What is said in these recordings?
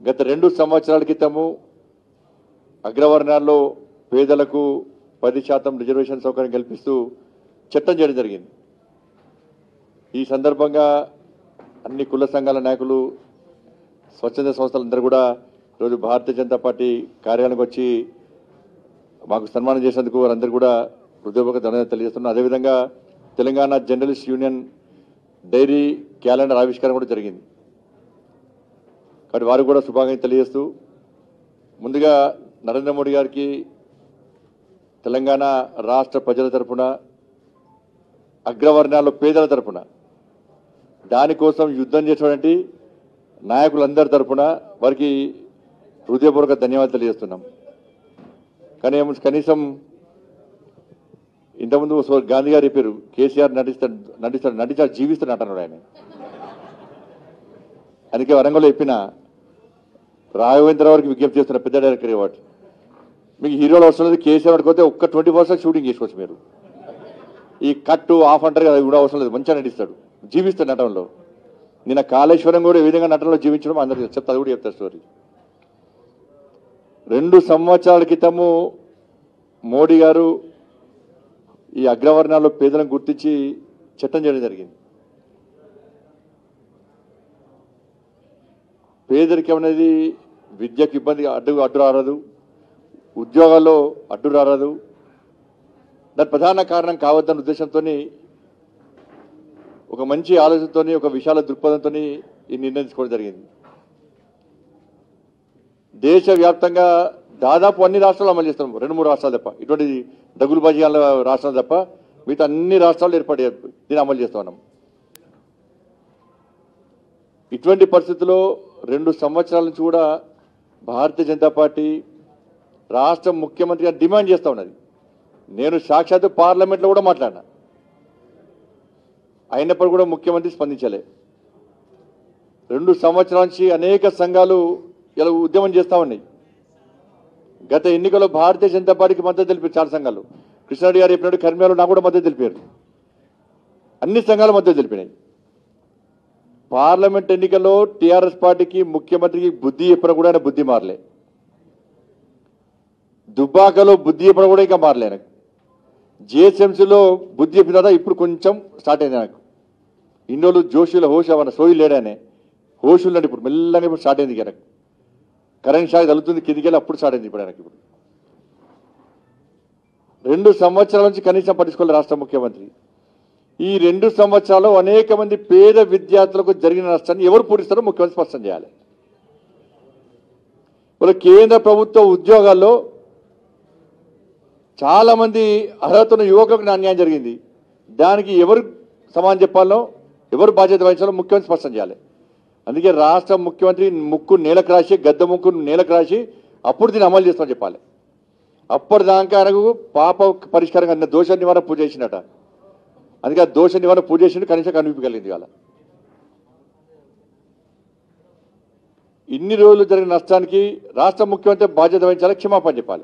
గత రెండు సంవత్సరాల క్రితము అగ్రవర్ణాల్లో పేదలకు పది శాతం రిజర్వేషన్ సౌకర్యం కల్పిస్తూ చట్టం చేయడం జరిగింది ఈ సందర్భంగా అన్ని కుల సంఘాల నాయకులు స్వచ్ఛంద సంస్థలందరూ కూడా ఈరోజు భారతీయ జనతా పార్టీ కార్యాలయానికి వచ్చి మాకు సన్మానం చేసినందుకు వారందరూ కూడా హృదయపూర్వక ధన్యవాదాలు తెలియజేస్తున్నాను అదేవిధంగా Telangana journalist union diary calendar ఆవిష్కరణ కూడా జరిగింది కాబట్టి వారికి కూడా శుభాకాంక్షలు తెలియజేస్తూ ముందుగా నరేంద్ర మోడీ గారికి తెలంగాణ రాష్ట్ర ప్రజల తరపున అగ్రవర్ణాల్లో పేదల తరపున దానికోసం యుద్ధం చేసినటువంటి నాయకులందరి తరపున వారికి హృదయపూర్వక ధన్యవాదాలు తెలియజేస్తున్నాం కానీ ఏమో కనీసం ఇంతకుముందు సో గాంధీ గారు చెప్పారు కేసీఆర్ నటిస్తాడు నటిస్తాడు నటించాడు జీవిస్తాడు అంటున్నాడు ఆయన అందుకే వరంగల్లో చెప్పిన రాఘవేంద్ర వారికి విజ్ఞప్తి చేస్తున్న పెద్ద డైరెక్టర్ వాటి మీకు హీరోలు అవసరం లేదు కేసీఆర్ పడిపోతే ఒక్క ట్వంటీ పర్సెంట్ షూటింగ్ చేసుకోవచ్చు మీరు ఈ కట్టు ఆఫ్ అంటారు కదా అది కూడా అవసరం లేదు మంచిగా నటిస్తాడు జీవిస్తాడు నటనలో నిన్న కాళేశ్వరం కూడా ఏ విధంగా నటనలో జీవించడం అందరికీ చెప్తా అది కూడా చెప్తా స్టోరీ రెండు సంవత్సరాల క్రితము మోడీ గారు ఈ అగ్రవర్ణాల్లో పేదలను గుర్తించి చట్టం చేయడం జరిగింది పేదరికం అనేది విద్యకు ఇబ్బంది అడ్డు అడ్డు రారదు ఉద్యోగాల్లో అడ్డు రారదు దాని ప్రధాన కారణం కావద్దన్న ఉద్దేశంతో ఒక మంచి ఆలోచనతో ఒక విశాల దృక్పథంతో ఈ నిర్ణయం తీసుకోవడం జరిగింది దేశవ్యాప్తంగా దాదాపు అన్ని రాష్ట్రాలు అమలు చేస్తున్నాం రెండు మూడు రాష్ట్రాలు తప్ప ఇటువంటి దగులుబాజీ రాష్ట్రాలు తప్ప మిగతా అన్ని రాష్ట్రాలు ఏర్పాటు దీన్ని అమలు చేస్తా ఉన్నాం ఇటువంటి పరిస్థితుల్లో రెండు సంవత్సరాల నుంచి కూడా భారతీయ జనతా పార్టీ రాష్ట్ర ముఖ్యమంత్రిగా డిమాండ్ చేస్తా ఉన్నది నేను సాక్షాత్తు పార్లమెంట్లో కూడా మాట్లాడినా అయినప్పుడు కూడా ముఖ్యమంత్రి స్పందించలే రెండు సంవత్సరాల నుంచి అనేక సంఘాలు ఇలా ఉద్యమం చేస్తా ఉన్నాయి గత ఎన్నికల్లో భారతీయ జనతా పార్టీకి మద్దతు తెలిపారు చాలా సంఘాలు కృష్ణారెడ్డి గారు చెప్పినట్టు కర్మేలో నాకు కూడా మద్దతు తెలిపారు అన్ని సంఘాలు మద్దతు తెలిపినాయి పార్లమెంట్ ఎన్నికల్లో టీఆర్ఎస్ పార్టీకి ముఖ్యమంత్రికి బుద్ధి చెప్పిన కూడా ఆయన బుద్ధి మారలే దుబ్బాకలో బుద్ధి చెప్పిన కూడా ఇంకా మారలే ఆయనకు జిహెచ్ఎంసీలో బుద్ధి చెప్పిన తర్వాత ఇప్పుడు కొంచెం స్టార్ట్ అయింది నాకు ఇన్ని రోజులు జోషుల హోష్ అవన్న సోయి లేడానే హోష్ ఉన్నాడు ఇప్పుడు మెల్లగా ఇప్పుడు స్టార్ట్ అయింది ఆయనకు కరెంట్ షాక్ తగులుతుంది కిందికి వెళ్ళి అప్పుడు స్టార్ట్ అయింది ఇప్పుడు ఆయనకి ఇప్పుడు రెండు సంవత్సరాల నుంచి కనీసం పట్టించుకోవాలి రాష్ట్ర ముఖ్యమంత్రి ఈ రెండు సంవత్సరాలు అనేక మంది పేద విద్యార్థులకు జరిగిన నష్టాన్ని ఎవరు పూరిస్తారో ముఖ్యమంత్రి స్పష్టం చేయాలి వాళ్ళ కేంద్ర ప్రభుత్వ ఉద్యోగాల్లో చాలా మంది అర్హత ఉన్న యువకులకు అన్యాయం జరిగింది దానికి ఎవరు సమానం చెప్పాలో ఎవరు బాధ్యత వహించాలో ముఖ్యమంత్రి స్పష్టం చేయాలి అందుకే రాష్ట్ర ముఖ్యమంత్రి ముక్కు నేలకు రాసి గద్ద ముక్కు నేలకు రాసి అప్పుడు దీన్ని అమలు చేస్తామని చెప్పాలి అప్పటిదాకా ఆయనకు పాప పరిష్కారం అన్న దోష నివారణ పూజ చేసినట అందుకే ఆ దోష నివారణ పూజ చేసిండు కనీసం కనిపించగలిగింది ఇవాళ ఇన్ని రోజులు జరిగిన నష్టానికి రాష్ట్ర ముఖ్యమంత్రి బాధ్యత వహించాలి క్షమాపణ చెప్పాలి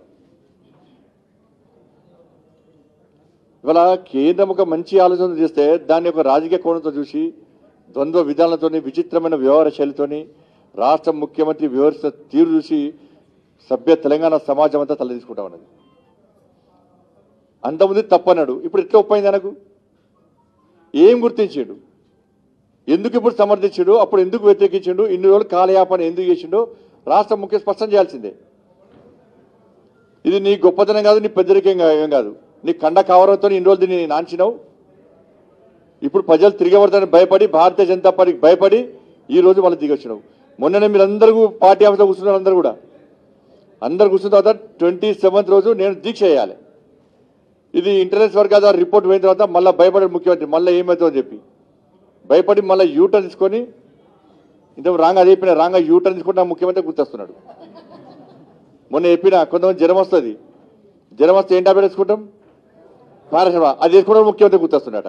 ఇవాళ కేంద్రం ఒక మంచి ఆలోచన చేస్తే దాన్ని ఒక రాజకీయ కోణంతో చూసి ద్వంద్వ విధానాలతోని విచిత్రమైన వ్యవహార శైలితోని రాష్ట్ర ముఖ్యమంత్రి వ్యవహరిస్తున్న తీరు చూసి సభ్య తెలంగాణ సమాజం అంతా తలదీసుకుంటా ఉన్నది అంతకుముందు తప్పన్నాడు ఇప్పుడు ఎట్లా ఒప్పైంది ఆయనకు ఏం గుర్తించాడు ఎందుకు ఇప్పుడు సమర్థించాడు అప్పుడు ఎందుకు వ్యతిరేకించాడు ఇన్ని రోజులు కాలయాపన ఎందుకు చేసిండో రాష్ట్ర ముఖ్య స్పష్టం చేయాల్సిందే ఇది నీ గొప్పతనం కాదు నీ పెద్దరికం కా- ఏం కాదు నీ కండ కావడంతో ఇన్ని రోజులు దీన్ని నాంచినావు ఇప్పుడు ప్రజలు తిరిగి పడతారని భయపడి భారతీయ జనతా పార్టీకి భయపడి ఈ రోజు మళ్ళీ దిగి వచ్చినావు మొన్ననే మీరు అందరూ పార్టీ ఆఫీస్లో కూర్చున్నారు అందరూ కూడా అందరు కూర్చున్న తర్వాత ట్వంటీ సెవెంత్ రోజు నేను దీక్ష చేయాలి ఇది ఇంటర్నెట్ వర్క్ ద్వారా రిపోర్ట్ పోయిన తర్వాత మళ్ళీ భయపడే ముఖ్యమంత్రి మళ్ళీ ఏమవుతుందో అని చెప్పి భయపడి మళ్ళీ యూటర్న్ తీసుకొని ఇంత రాంగ్ అది చెప్పిన రాంగ్ యూటర్న్ తీసుకుంటే ముఖ్యమంత్రి గుర్తొస్తున్నాడు మొన్న చెప్పిన కొంతమంది జ్వరం వస్తుంది జ్వరం వస్తే ఏం టాబ్లెట్ వేసుకుంటాం పారాసెటమాల్ అది వేసుకోవడం ముఖ్యమంత్రి గుర్తొస్తున్నాడ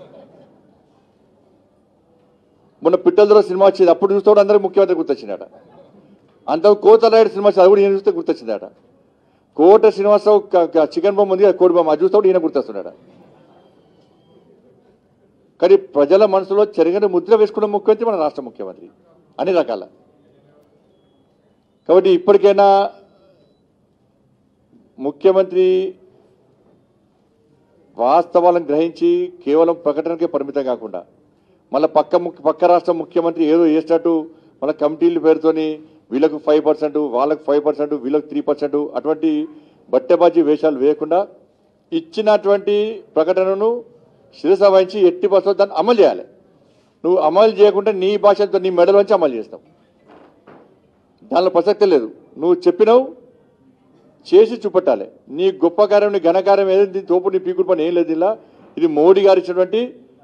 మొన్న పిట్టలతో సినిమా వచ్చేది అప్పుడు చూస్తే అందరికి ముఖ్యమంత్రి గుర్తొచ్చిందట అంత కోతలాయుడు సినిమా వచ్చేది అది కూడా ఈయన చూస్తే గుర్తొచ్చిందట కోట శ్రీనివాసరావు క- క- చికెన్ బొమ్మ ఉంది కదా, కోడి బొమ్మ అది చూస్తే కూడా ఈయన గుర్తొస్తున్నాడు కానీ ప్రజల మనసులో చెరగని ముద్ర వేసుకున్న ముఖ్యమంత్రి మన రాష్ట్ర ముఖ్యమంత్రి అన్ని రకాల కాబట్టి ఇప్పటికైనా ముఖ్యమంత్రి వాస్తవాలను గ్రహించి కేవలం ప్రకటనకే పరిమితం కాకుండా మళ్ళీ పక్క ముఖ్య పక్క రాష్ట్ర ముఖ్యమంత్రి ఏదో చేసినట్టు మళ్ళీ కమిటీల పేరుతోని వీళ్ళకు ఫైవ్ పర్సెంట్ వాళ్ళకు ఫైవ్ పర్సెంట్ వీళ్ళకు త్రీ పర్సెంట్ అటువంటి బట్టెబాజీ వేషాలు వేయకుండా ఇచ్చినటువంటి ప్రకటనను శిరస వహించి ఎట్టి బస్సులో దాన్ని అమలు చేయాలి నువ్వు అమలు చేయకుండా నీ భాషతో నీ మెడల నుంచి అమలు చేస్తావు దానిలో ప్రసక్తి లేదు నువ్వు చెప్పినావు చేసి చూపెట్టాలి నీ గొప్ప కార్యం నీ ఘనకార్యం ఏదైతే తోపు నీ పీకుడు పని ఏం లేదు ఇలా ఇది మోడీ గారు ఇచ్చినటువంటి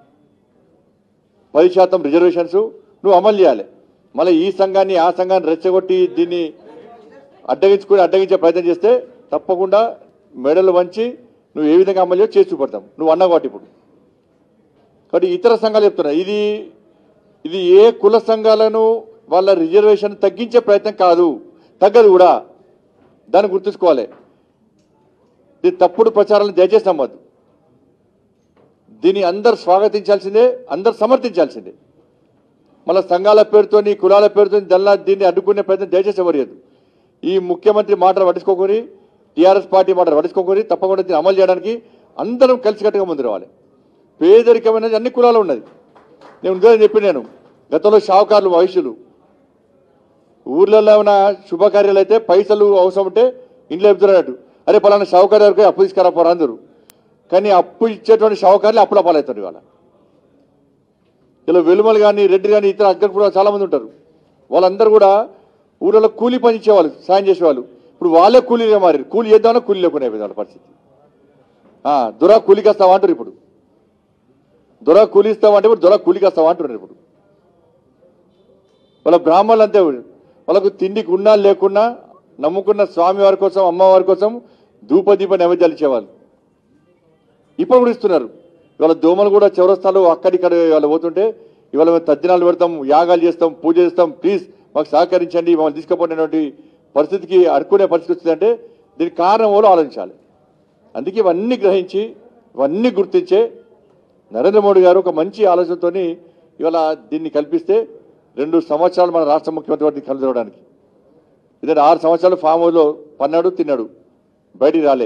పది శాతం రిజర్వేషన్స్ నువ్వు అమలు చేయాలి మళ్ళీ ఈ సంఘాన్ని ఆ సంఘాన్ని రెచ్చగొట్టి దీన్ని అడ్డగించుకొని అడ్డగించే ప్రయత్నం చేస్తే తప్పకుండా మెడలు వంచి నువ్వు ఏ విధంగా అమలు చేసి చూపెడతాం నువ్వు అన్నావు కాబట్టి ఇప్పుడు కాబట్టి ఇతర సంఘాలు చెప్తున్నా ఇది ఇది ఏ కుల సంఘాలను వాళ్ళ రిజర్వేషన్ తగ్గించే ప్రయత్నం కాదు తగ్గదు కూడా దాన్ని గుర్తుంచుకోవాలి ఇది తప్పుడు ప్రచారాలను దయచేసి నమ్మద్దు దీన్ని అందరు స్వాగతించాల్సిందే అందరు సమర్థించాల్సిందే మళ్ళీ సంఘాల పేరుతోని కులాల పేరుతో దల్లా దీన్ని అడ్డుకునే ప్రయత్నం దయచేసి ఎవరియదు ఈ ముఖ్యమంత్రి మాటలు పట్టించుకోకూరి టీఆర్ఎస్ పార్టీ మాటలు పట్టించుకోకూరి తప్పకుండా దీన్ని అమలు చేయడానికి అందరం కలిసికట్టుగా ముందు రావాలి పేదరికమైనది అన్ని కులాలు ఉన్నది నేను ఉందని చెప్పి నేను గతంలో షావుకారులు వయసులు ఊర్లలో ఉన్న శుభకార్యాలు అయితే పైసలు అవసరం ఉంటే ఇంట్లో చెప్తున్నట్టు అరే పలానా షావుకారు వరకు అప్పు తీసుకురాపోరా అందరూ కానీ అప్పు ఇచ్చేటువంటి షావుకారులు అప్పుల పాలవుతారు ఇవాళ ఇలా వెలుమలు కానీ రెడ్డి కానీ ఇతర అక్కడ కూడా చాలా మంది ఉంటారు వాళ్ళందరూ కూడా ఊళ్ళలో కూలీ పని ఇచ్చేవాళ్ళు సాయం చేసేవాళ్ళు ఇప్పుడు వాళ్ళే కూలీగా మారారు కూలీ చేద్దామన్నా కూలీ లేకుండా అయిపోయింది వాళ్ళ పరిస్థితి ఆ, దొరా కూలికి వస్తావా అంటారు ఇప్పుడు దొర కూలి ఇస్తావా అంటే ఇప్పుడు దొర కూలికి వస్తావా అంటున్నారు ఇప్పుడు వాళ్ళ బ్రాహ్మణులు అంతే వాళ్ళకు తిండికి ఉన్నా లేకున్నా నమ్ముకున్న స్వామి వారి కోసం అమ్మవారి కోసం ధూపదీప నైవేద్యాలు ఇచ్చేవాళ్ళు ఇప్పుడు కూడా ఇస్తున్నారు ఇవాళ దోమలు కూడా చౌరస్తాలు అక్కడిక్కడ ఇవాళ పోతుంటే ఇవాళ మేము తద్దినాలు పెడతాం యాగాలు చేస్తాం పూజ చేస్తాం ప్లీజ్ మాకు సహకరించండి మమ్మల్ని తీసుకుపోయినటువంటి పరిస్థితికి అడుక్కునే పరిస్థితి వచ్చిందంటే దీనికి కారణం ఎవరో ఆలోచించాలి అందుకే ఇవన్నీ గ్రహించి ఇవన్నీ గుర్తించే నరేంద్ర మోడీ గారు ఒక మంచి ఆలోచనతోని ఇవాళ దీన్ని కల్పిస్తే రెండు సంవత్సరాలు మన రాష్ట్ర ముఖ్యమంత్రి వారిని కలుదవడానికి ఇదే ఆరు సంవత్సరాలు ఫామ్ హౌస్లో పన్నాడు తిన్నాడు బయటికి రాలే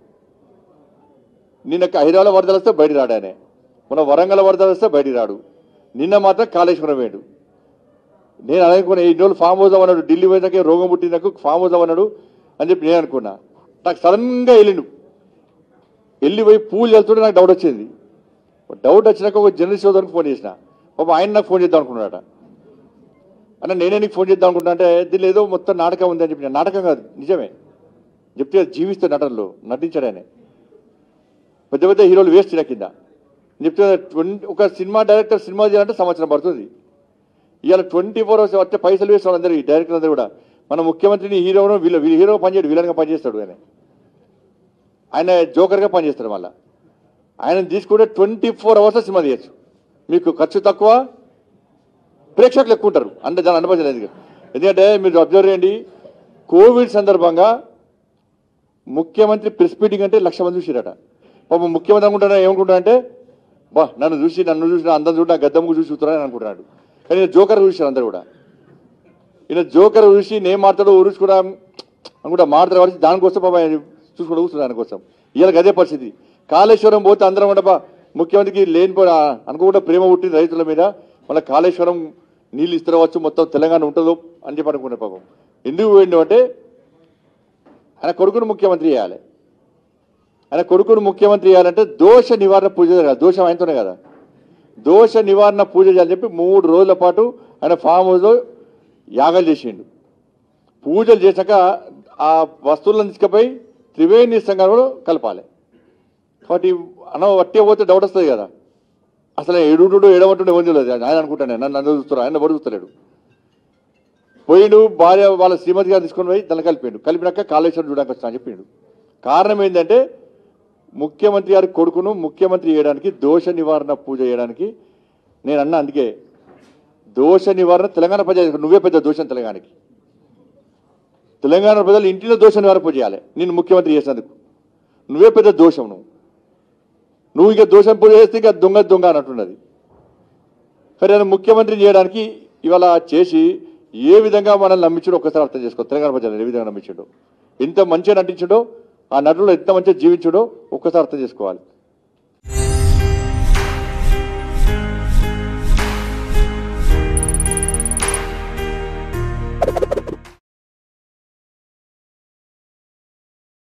నిన్న హైదరాబాద్ వరదలు వస్తే బయటికి రాడానే మన వరంగల్ వరదలు వస్తే బయటికి రాడు నిన్న మాత్రం కాళేశ్వరం వేడు నేను అనుకున్నా ఈ రోజులు ఫామ్ హౌస్ అన్నాడు ఢిల్లీ పోయినాకే రోగం పుట్టినాక ఫామ్ హౌస్ అన్నాడు అని చెప్పి నేను అనుకున్నా నాకు సడన్గా వెళ్ళిండు వెళ్ళి పోయి పూలు వెళ్తుంటే నాకు డౌట్ వచ్చింది డౌట్ వచ్చినాక ఒక జర్నలిస్ట్ సోదరునికి ఫోన్ చేసిన పాప ఆయన నాకు ఫోన్ చేద్దాం అనుకున్నాడట అన్న నేనే నీకు ఫోన్ చేద్దాం అనుకుంటా అంటే దీనిలో ఏదో మొత్తం నాటకం ఉందని చెప్పి నేను, నాటకం కాదు నిజమే చెప్తే జీవిస్తే నటనలో నటించాడు ఆయన పెద్ద పెద్ద హీరోలు వేస్ట్ నా కింద నేను చెప్తే ట్వంటీ ఒక సినిమా డైరెక్టర్ సినిమా చేయాలంటే సంవత్సరం పడుతుంది ఇవాళ ట్వంటీ ఫోర్ అవర్స్ వచ్చే పైసలు వేసిన వాళ్ళందరూ ఈ డైరెక్టర్ అందరూ కూడా మన ముఖ్యమంత్రిని హీరోను వీళ్ళ వీళ్ళ హీరో పనిచేయడు విలన్గా పనిచేస్తాడు ఆయన ఆయన జోకర్గా పనిచేస్తాడు మళ్ళా ఆయన తీసుకుంటే ట్వంటీ ఫోర్ అవర్స్ సినిమా తీయచ్చు మీకు ఖర్చు తక్కువ ప్రేక్షకులు ఎక్కువ ఉంటారు అంటే దాని అనుభవించలేదు ఎందుకంటే మీరు అబ్జర్వ్ చేయండి కోవిడ్ సందర్భంగా ముఖ్యమంత్రి ప్రెస్ మీటింగ్ అంటే లక్ష మంది చూసిరట పాపం ముఖ్యమంత్రి అనుకుంటున్నా ఏమనుకుంటున్నా అంటే బా నన్ను చూసి నన్ను చూసి అందరం చూసి నా గద్దమ్మ చూసి చూస్తున్నారని అనుకుంటున్నాడు కానీ ఈయన జోకర్ చూసారు అందరు కూడా ఈయన జోకర్ చూసి నేను మాట్లాడు ఊరుచి కూడా అనుకుంటా మాట్లాడు కాబట్టి దానికోసం పాపం ఆయన చూసుకుంటూ కూర్చున్నాడు దానికోసం ఇవాళ అదే పరిస్థితి కాళేశ్వరం పోతే అందరం కూడా బా ముఖ్యమంత్రికి లేని అనుకోకుండా ప్రేమ పుట్టింది రైతుల మీద మళ్ళీ కాళేశ్వరం నీళ్ళు ఇస్తారవచ్చు మొత్తం తెలంగాణ ఉంటుందో అని చెప్పి అనుకునే పాపం ఎందుకు పోయిండు అంటే ఆయన కొడుకును ముఖ్యమంత్రి చేయాలి ఆయన కొడుకును ముఖ్యమంత్రి చేయాలంటే దోష నివారణ పూజ జరగాలి దోషం ఆయనతోనే కదా దోష నివారణ పూజ చేయాలని చెప్పి మూడు రోజుల పాటు ఆయన ఫామ్ హౌస్లో యాగాలు చేసిండు పూజలు చేశాక ఆ వస్తువులను తీసుకుపోయి త్రివేణి సంఘంలో కలపాలి కాబట్టి అన్న వట్టే పోతే డౌట్ వస్తుంది కదా అసలు ఎడుడు ఎడమంటుండే ఏమని తెలియదు ఆయన అనుకుంటాను నన్ను నన్ను చూస్తారు ఆయన ఎవరు చూస్తలేడు పోయిండు భార్య వాళ్ళ శ్రీమతి గారు తీసుకొని పోయి దాన్ని కలిపిండు కలిపినాక కాళేశ్వరం చూడడానికి వచ్చా అని చెప్పిండు కారణం ఏంటంటే ముఖ్యమంత్రి గారి కొడుకును ముఖ్యమంత్రి చేయడానికి దోష నివారణ పూజ చేయడానికి నేను అన్నా అందుకే దోష నివారణ తెలంగాణ ప్రజలు నువ్వే పెద్ద దోషం తెలంగాణకి తెలంగాణ ప్రజలు ఇంటిలో దోష నివారణ పూజ చేయాలి నేను ముఖ్యమంత్రి చేసినందుకు నువ్వే పెద్ద దోషం నువ్వు నువ్వు ఇక దోషం పూజ చేస్తే ఇక దొంగ దొంగ అన్నట్టున్నది కానీ ఆయన ముఖ్యమంత్రిని చేయడానికి ఇవాళ చేసి ఏ విధంగా మనల్ని నమ్మించడో ఒక్కసారి అర్థం చేసుకో తెలంగాణ ప్రజలు ఏ విధంగా నమ్మించడో ఎంత మంచిగా నటించడో ఆ నటులు ఎంత మంచిగా జీవించడో ఒక్కసారి అర్థం చేసుకోవాలి